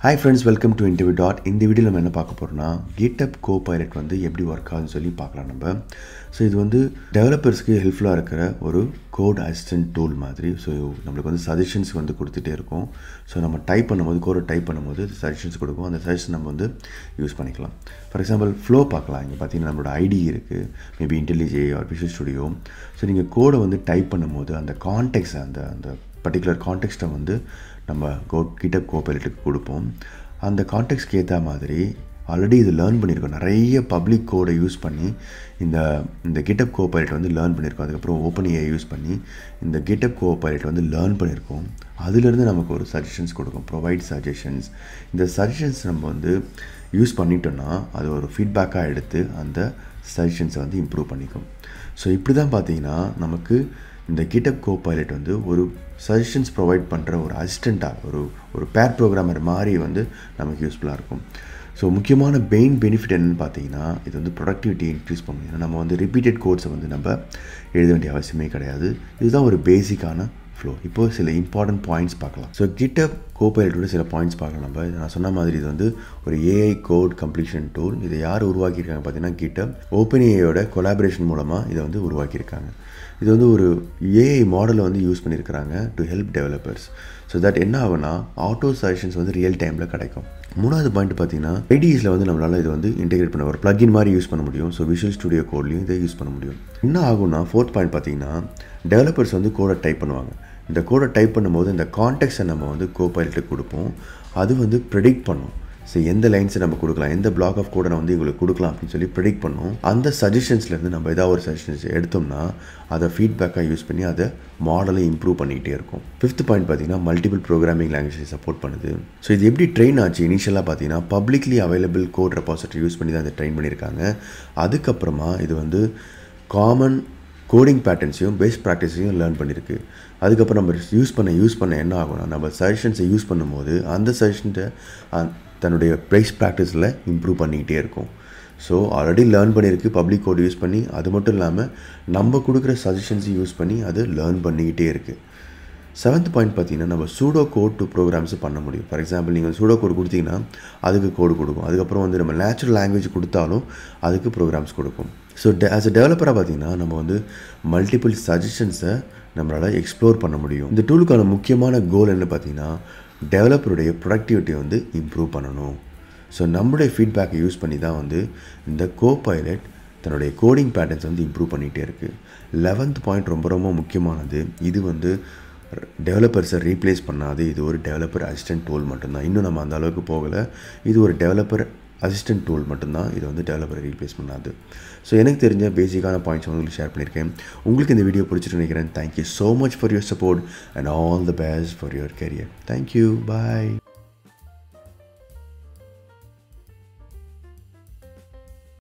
hi friends welcome to interview dot இந்த video நம்ம என்ன பார்க்க போகிறோம்னா GitHub கோ பைலட் வந்து எப்படி ஒர்க் ஆகுதுன்னு சொல்லி பார்க்கலாம் நம்ம ஸோ இது வந்து டெவலப்பர்ஸ்க்கு ஹெல்ப்ஃபுல்லாக இருக்கிற ஒரு கோட் அசிஸ்டன்ட் டூல் மாதிரி ஸோ நம்மளுக்கு வந்து சஜஷன்ஸ் வந்து கொடுத்துட்டே இருக்கும் ஸோ நம்ம டைப் பண்ணும்போது கோடை டைப் பண்ணும்போது சஜஷன்ஸ் கொடுக்கும் அந்த சஜஷன் நம்ம வந்து யூஸ் பண்ணிக்கலாம் ஃபார் எக்ஸாம்பிள் ஃப்ளோ பார்க்கலாம் இங்கே பார்த்தீங்கன்னா நம்மளோட ஐடி இருக்குது maybe IntelliJ or Visual Studio so நீங்கள் கோடை வந்து டைப் பண்ணும்போது அந்த கான்டெக்ட் அந்த அந்த பர்டிகுலர் கான்டெக்ஸ்ட்டை வந்து நம்ம கோ கிட்டப் கோபைலட்டுக்கு கொடுப்போம் அந்த கான்டெக்ட்ஸ்க்கு ஏற்ற மாதிரி ஆல்ரெடி இது லேர்ன் பண்ணியிருக்கோம் நிறைய பப்ளிக் கோடை யூஸ் பண்ணி இந்த இந்த கிட்டப் கோபைலட் வந்து லேர்ன் பண்ணியிருக்கோம் அதுக்கப்புறம் ஓப்பன் ஏஐ யூஸ் பண்ணி இந்த கிட்டப் கோபைலட் வந்து லேர்ன் பண்ணியிருக்கோம் அதுலேருந்து நமக்கு ஒரு சஜஷன்ஸ் கொடுக்கும் ப்ரொவைட் சஜஷன்ஸ் இந்த சஜஷன்ஸ் நம்ம வந்து யூஸ் பண்ணிட்டோன்னா அது ஒரு ஃபீட்பேக்காக எடுத்து அந்த சஜஷன்ஸை வந்து இம்ப்ரூவ் பண்ணிக்கும் ஸோ இப்படி தான் பார்த்தீங்கன்னா நமக்கு இந்த கிட்டப் கோ பைலட் வந்து ஒரு சஜஷன்ஸ் ப்ரொவைட் பண்ணுற ஒரு அசிஸ்டண்ட்டாக ஒரு ஒரு பேர் ப்ரோக்ராமர் மாதிரி வந்து நமக்கு யூஸ்ஃபுல்லாக இருக்கும் ஸோ முக்கியமான பெயின் பெனிஃபிட் என்னென்னு பார்த்தீங்கன்னா இது வந்து ப்ரொடக்டிவிட்டி இன்க்ரீஸ் பண்ணும் ஏன்னா நம்ம வந்து ரிப்பீட்டட் கோட்ஸை வந்து நம்ம எழுத வேண்டிய அவசியமே கிடையாது இதுதான் ஒரு பேசிக்கான ஃப்ளோ இப்போ சில இம்பார்ட்டன்ட் பாயிண்ட்ஸ் பார்க்கலாம் ஸோ கிட்டப் கோபைலட்டோட சில பாயிண்ட்ஸ் பார்க்கலாம் நம்ம நான் சொன்ன மாதிரி இது வந்து ஒரு ஏஐ கோட் கம்ப்ளீஷன் டூல் இதை யார் உருவாக்கியிருக்காங்க பார்த்தீங்கன்னா கிட்டப் ஓப்பன் ஏஐயோட கொலாபரேஷன் மூலமாக இதை வந்து உருவாக்கியிருக்காங்க இது வந்து ஒரு ஏஐ மாடலை வந்து யூஸ் பண்ணியிருக்கிறாங்க to help developers so that என்ன ஆகுனா ஆட்டோ சஜஷன்ஸ் வந்து ரியல் டைமில் கிடைக்கும் மூணாவது பாயிண்ட் பார்த்தீங்கன்னா ஐடிஸில் வந்து நம்மளால் இது வந்து இன்டெகிரேட் பண்ண ஒரு பிளக்இன் மாதிரி யூஸ் பண்ண முடியும் ஸோ விஷுவல் ஸ்டுடியோ கோட்லையும் இதை யூஸ் பண்ண முடியும் என்ன ஆகும்னா ஃபோர்த் பாயிண்ட் பார்த்தீங்கன்னா டெவலப்பர்ஸ் வந்து கோடை டைப் பண்ணுவாங்க இந்த கோடை டைப் பண்ணும்போது இந்த கான்டெக்ட்ஸை நம்ம வந்து கோ பைலட்டுக்கு கொடுப்போம் அது வந்து ப்ரெடிக்ட் பண்ணும் ஸோ எந்த லைன்ஸை நம்ம கொடுக்கலாம் எந்த பிளாக் ஆஃப் கோடை வந்து இவங்களுக்கு கொடுக்கலாம் அப்படின்னு சொல்லி ப்ரெடிக்ட் பண்ணோம் அந்த சஜஷன்ஸ்லேருந்து நம்ம ஏதாவது ஒரு சஜஷன்ஸ் எடுத்தோம்னா அதை ஃபீட்பேக்காக யூஸ் பண்ணி அதை மாடலை இம்ப்ரூவ் பண்ணிக்கிட்டே இருக்கும் ஃபிஃப்த் பாயிண்ட் பார்த்தீங்கன்னா மல்டிபிள் ப்ரோக்ராமிங் லாங்குவேஜை சப்போர்ட் பண்ணுது ஸோ இது எப்படி ட்ரெயின் ஆச்சு இனிஷியலாக பார்த்தீங்கன்னா publicly available code repository use பண்ணி தான் இதை ட்ரெயின் பண்ணியிருக்காங்க அதுக்கப்புறமா இது வந்து காமன் கோடிங் பேட்டர்ன்ஸையும் பெஸ்ட் ப்ராக்டிஸையும் லேர்ன் பண்ணியிருக்கு அதுக்கப்புறம் நம்ம யூஸ் பண்ண யூஸ் பண்ண என்ன ஆகும்னா நம்ம சஜஷன்ஸை யூஸ் பண்ணும்போது அந்த சஜஷன்ஸை தன்னுடைய ப்ரைஸ் ப்ராக்டிஸில் இம்ப்ரூவ் பண்ணிக்கிட்டே இருக்கும் ஸோ ஆல்ரெடி லேர்ன் பண்ணியிருக்கு பப்ளிக் கோட் யூஸ் பண்ணி அது மட்டும் இல்லாமல் நம்ம கொடுக்குற சஜஷன்ஸை யூஸ் பண்ணி அது லேர்ன் பண்ணிக்கிட்டே இருக்குது செவன்த் பாயிண்ட் பார்த்தீங்கன்னா நம்ம சூடோ கோட் டு ப்ரோக்ராம்ஸ் பண்ண முடியும் ஃபார் எக்ஸாம்பிள் நீங்கள் சூடோ கோட் கொடுத்தீங்கன்னா அதுக்கு கோடு கொடுக்கும் அதுக்கப்புறம் வந்து நம்ம நேச்சுரல் லாங்குவேஜ் கொடுத்தாலும் அதுக்கு ப்ரோக்ராம்ஸ் கொடுக்கும் ஸோ டெ ஆஸ் அ டெவலப்பராக பார்த்தீங்கன்னா நம்ம வந்து மல்டிபிள் சஜஷன்ஸை நம்மளால் எக்ஸ்ப்ளோர் பண்ண முடியும் இந்த டூலுக்கான முக்கியமான கோல் என்ன பார்த்தீங்கன்னா டெவலப்பருடைய ப்ரொடக்டிவிட்டியை வந்து இம்ப்ரூவ் பண்ணணும் ஸோ நம்மளுடைய ஃபீட்பேக்கை யூஸ் பண்ணி தான் வந்து இந்த கோ பைலட் தன்னுடைய கோடிங் பேட்டர்ன்ஸ் வந்து இம்ப்ரூவ் பண்ணிகிட்டே இருக்குது லெவன்த் பாயிண்ட் ரொம்ப ரொம்ப முக்கியமானது இது வந்து டெவலப்பர்ஸை ரீப்ளேஸ் பண்ணாது இது ஒரு டெவலப்பர் அசிஸ்டன்ட் டூல் மட்டும்தான் இன்னும் நம்ம அந்த அளவுக்கு போகலை இது ஒரு டெவலப்பர் அசிஸ்டன்ட் டூல் மட்டும்தான் இதை வந்து டெவலப்பரை ரீப்ளேஸ் பண்ணாது ஸோ எனக்கு தெரிஞ்ச பேசிக்கான பாயிண்ட்ஸ் உங்களுக்கு ஷேர் பண்ணியிருக்கேன் உங்களுக்கு இந்த வீடியோ பிடிச்சிட்டு நினைக்கிறேன் thank you so much for your support and all the best for your career thank you bye